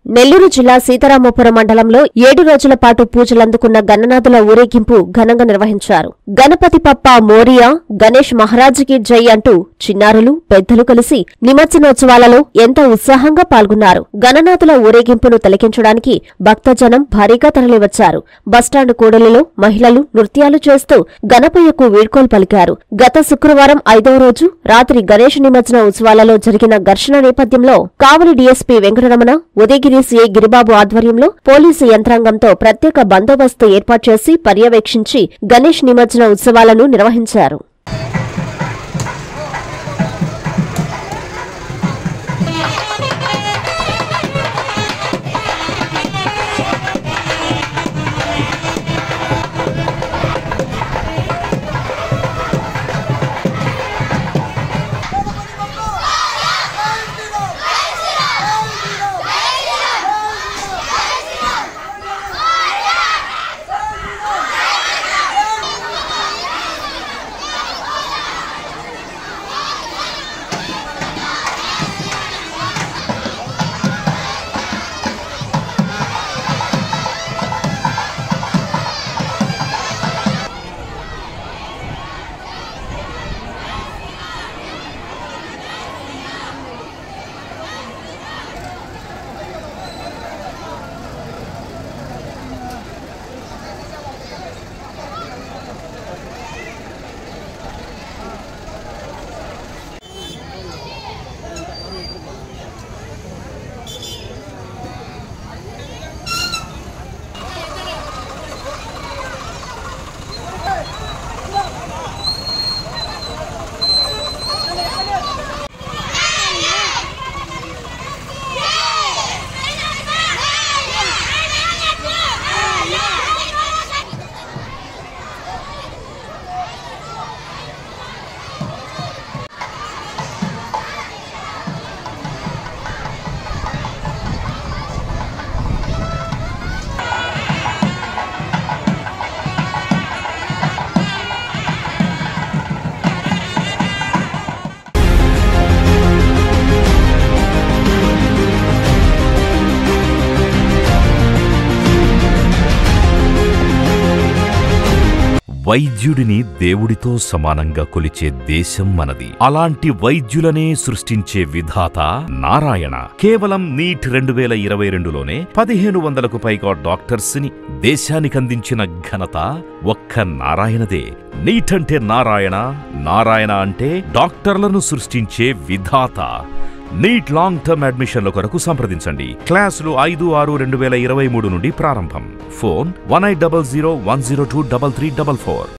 నెల్లూరు జిల్లా సీతారామపురం మండలంలో ఏడు రోజుల పాటు పూజలందుకున్న గణనాథుల ఊరేగింపు ఘనంగా నిర్వహించారు గణపతి పప్ప మోరియా గణేష్ మహారాజుకి జై అంటూ చిన్నారులు పెద్దలు కలిసి నిమజ్జనోత్సవాలలో ఎంతో ఉత్సాహంగా పాల్గొన్నారు గణనాథుల ఊరేగింపును తిలకించడానికి భక్తజనం భారీగా తరలివచ్చారు బస్టాండ్ కూడలిలో మహిళలు నృత్యాలు చేస్తూ గణపయ్యకు వీడ్కోలు పలికారు గత శుక్రవారం ఐదవ రోజు రాత్రి గణేష్ నిమజ్జన ఉత్సవాలలో జరిగిన ఘర్షణ నేపథ్యంలో కావలి డీఎస్పీ వెంకటరమణ ఉదయగిరి సీఐ గిరిబాబు ఆధ్వర్యంలో పోలీసు యంత్రాంగంతో ప్రత్యేక బందోబస్తు ఏర్పాటు చేసి పర్యవేక్షించి గణేష్ నిమజ్జన ఉత్సవాలను నిర్వహించారు వైద్యుడిని దేవుడితో సమానంగా కొలిచే దేశం మనది అలాంటి వైద్యులనే సృష్టించే విధాత నారాయణ కేవలం నీట్ రెండు వేల ఇరవై రెండులోనే పదిహేను వందలకు పైగా డాక్టర్స్ ని దేశానికి అందించిన ఘనత ఒక్క నారాయణదే నీట్ అంటే నారాయణ నారాయణ అంటే డాక్టర్లను సృష్టించే విధాత నీట్ లాంగ్ టర్మ్ అడ్మిషన్ల కొరకు సంప్రదించండి క్లాసులు ఐదు ఆరు రెండు వేల ఇరవై మూడు నుండి ప్రారంభం phone one eight double zero one zero two double three double four